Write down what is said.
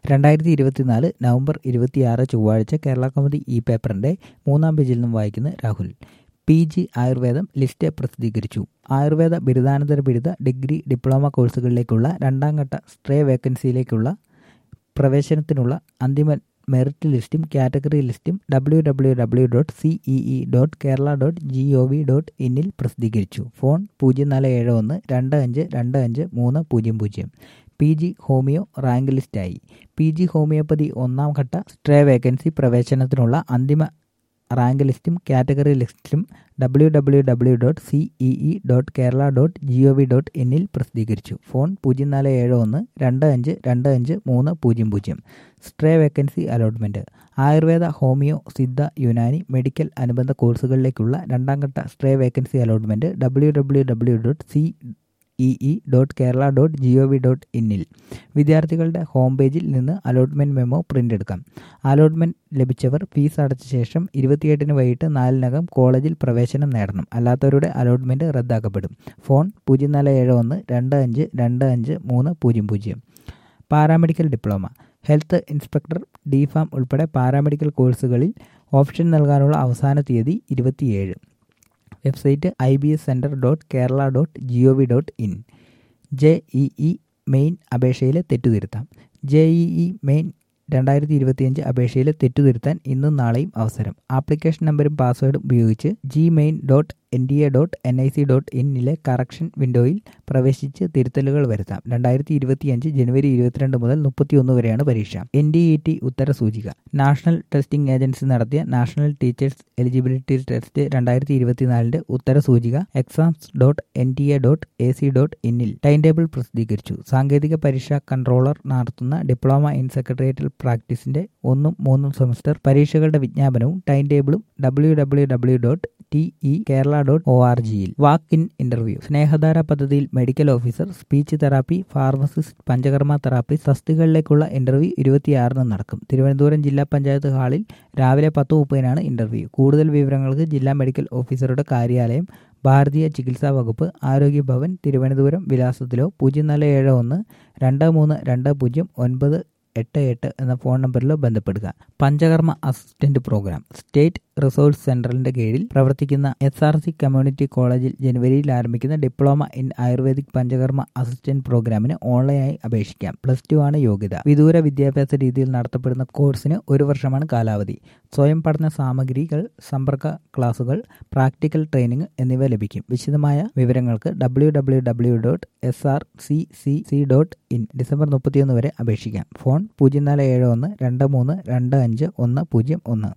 രണ്ടായിരത്തി ഇരുപത്തിനാല് നവംബർ ഇരുപത്തിയാറ് ചൊവ്വാഴ്ച കേരള കൗമുദി ഇ പേപ്പറിന്റെ മൂന്നാം പേജിൽ നിന്നും വായിക്കുന്ന രാഹുൽ പി ജി ആയുർവേദം ലിസ്റ്റ് പ്രസിദ്ധീകരിച്ചു ആയുർവേദ ബിരുദാനന്തര ബിരുദ ഡിഗ്രി ഡിപ്ലോമ കോഴ്സുകളിലേക്കുള്ള രണ്ടാം ഘട്ട സ്ട്രേ വേക്കൻസിയിലേക്കുള്ള പ്രവേശനത്തിനുള്ള അന്തിമ മെറിറ്റ് ലിസ്റ്റും കാറ്റഗറി ലിസ്റ്റും W W W dot CEE dot Kerala dot G O V dot ഇന്നിൽ പ്രസിദ്ധീകരിച്ചു ഫോൺ പൂജ്യം നാല് ഏഴ് ഒന്ന് രണ്ട് അഞ്ച് രണ്ട് അഞ്ച് മൂന്ന് പൂജ്യം പൂജ്യം പി ജി ഹോമിയോ റാങ്ക് ലിസ്റ്റായി പി ജി ഹോമിയോപ്പതി ഒന്നാം ഘട്ട സ്ട്രേ വേക്കൻസി പ്രവേശനത്തിനുള്ള അന്തിമ റാങ്ക് ലിസ്റ്റും കാറ്റഗറി ലിസ്റ്റും W W W dot CEE dot Kerala dot G O V dot ഇന്നിൽ പ്രസിദ്ധീകരിച്ചു ഫോൺ പൂജ്യം നാല് ഏഴ് ഒന്ന് രണ്ട് അഞ്ച് രണ്ട് അഞ്ച് മൂന്ന് പൂജ്യം പൂജ്യം stray vacancy allotment Ayurveda homeo Siddha Unani medical അനുബന്ധ കോഴ്സുകളിലേക്കുള്ള രണ്ടാം ഘട്ട stray vacancy allotment W W W dot C E E dot Kerala dot G O V dot ഇന്നിൽ വിദ്യാർത്ഥികളുടെ ഹോം പേജിൽ നിന്ന് അലോട്ട്മെൻറ്റ് മെമ്മോ പ്രിൻ്റ് എടുക്കാം അലോട്ട്മെൻറ്റ് ലഭിച്ചവർ ഫീസ് അടച്ച ശേഷം ഇരുപത്തിയെട്ടിന് വൈകിട്ട് നാലിനകം കോളേജിൽ പ്രവേശനം നേടണം അല്ലാത്തവരുടെ അലോട്ട്മെൻറ്റ് റദ്ദാക്കപ്പെടും ഫോൺ പൂജ്യം നാല് ഏഴ് ഒന്ന് രണ്ട് അഞ്ച് രണ്ട് അഞ്ച് മൂന്ന് പൂജ്യം പൂജ്യം paramedical diploma health inspector D pharm ഉൾപ്പെടെ പാരാമെഡിക്കൽ കോഴ്സുകളിൽ ഓപ്ഷൻ നൽകാനുള്ള അവസാന തീയതി ഇരുപത്തിയേഴ് website I B S centre dot Kerala dot G O V dot in J E E main അപേക്ഷയിൽ തെറ്റുതിരുത്താം ജെ ഇ ഇ മെയിൻ രണ്ടായിരത്തി ഇരുപത്തിയഞ്ച് അപേക്ഷയിൽ തെറ്റുതിരുത്താൻ ഇന്നും നാളെയും അവസരം ആപ്ലിക്കേഷൻ നമ്പറും പാസ്വേഡും ഉപയോഗിച്ച് G main dot N D A dot N I C dot ഇന്നിലെ കറക്ഷൻ വിൻഡോയിൽ പ്രവേശിച്ച് തിരുത്തലുകൾ വരുത്താം രണ്ടായിരത്തി ഇരുപത്തിയഞ്ച് ജനുവരി ഇരുപത്തിരണ്ട് മുതൽ മുപ്പത്തിയൊന്ന് വരെയാണ് പരീക്ഷ എൻ ഡി ഇ ടി ഉത്തര സൂചിക നാഷണൽ ടെസ്റ്റിംഗ് ഏജൻസി നടത്തിയ നാഷണൽ ടീച്ചേഴ്സ് എലിജിബിലിറ്റി ടെസ്റ്റ് രണ്ടായിരത്തി ഇരുപത്തിനാലിന്റെ ഉത്തര സൂചിക exams dot N T A dot A C dot ഇന്നിൽ ടൈം ടേബിൾ പ്രസിദ്ധീകരിച്ചു സാങ്കേതിക പരീക്ഷാ കൺട്രോളർ നടത്തുന്ന ഡിപ്ലോമ ഇൻ സെക്രട്ടേറിയറ്റൽ പ്രാക്ടീസിന്റെ ഒന്നും മൂന്നും സെമസ്റ്റർ പരീക്ഷകളുടെ വിജ്ഞാപനവും ടൈം ടേബിളും W W W dot T E Kerala dot O R ജിയിൽ വാക്ക് ഇൻ ഇന്റർവ്യൂ സ്നേഹധാര പദ്ധതിയിൽ medical officer speech therapy pharmacist Panchakarma therapy തസ്തികകളിലേക്കുള്ള ഇന്റർവ്യൂ ഇരുപത്തിയാറിന് നടക്കും തിരുവനന്തപുരം ജില്ലാ പഞ്ചായത്ത് ഹാളിൽ രാവിലെ പത്ത് മുപ്പതിനാണ് ഇന്റർവ്യൂ കൂടുതൽ വിവരങ്ങൾക്ക് ജില്ലാ മെഡിക്കൽ ഓഫീസറുടെ കാര്യാലയം ഭാരതീയ ചികിത്സാ വകുപ്പ് ആരോഗ്യഭവൻ തിരുവനന്തപുരം വിലാസത്തിലോ പൂജ്യം നാല് ഏഴ് ഒന്ന് രണ്ട് മൂന്ന് രണ്ട് പൂജ്യം ഒൻപത് എട്ട് എട്ട് എന്ന ഫോൺ നമ്പറിലോ ബന്ധപ്പെടുക Panchakarma assistant programme state resource സെന്ററിന്റെ കീഴിൽ പ്രവർത്തിക്കുന്ന എസ് ആർ സി കമ്മ്യൂണിറ്റി കോളേജിൽ ജനുവരിയിൽ ആരംഭിക്കുന്ന diploma in Ayurvedic Panchakarma assistant പ്രോഗ്രാമിന് ഓൺലൈനായി അപേക്ഷിക്കാം പ്ലസ് ടു ആണ് യോഗ്യത വിദൂര വിദ്യാഭ്യാസ രീതിയിൽ നടത്തപ്പെടുന്ന കോഴ്സിന് ഒരു വർഷമാണ് കാലാവധി സ്വയം പഠന സാമഗ്രികൾ സമ്പർക്ക ക്ലാസുകൾ പ്രാക്ടിക്കൽ ട്രെയിനിങ് എന്നിവ ലഭിക്കും വിശദമായ വിവരങ്ങൾക്ക് W W W dot S R C C C dot in December മുപ്പത്തിയൊന്ന് വരെ അപേക്ഷിക്കാം ഫോൺ പൂജ്യം നാല് ഏഴ് ഒന്ന് രണ്ട് മൂന്ന് രണ്ട് അഞ്ച് ഒന്ന് പൂജ്യം ഒന്ന്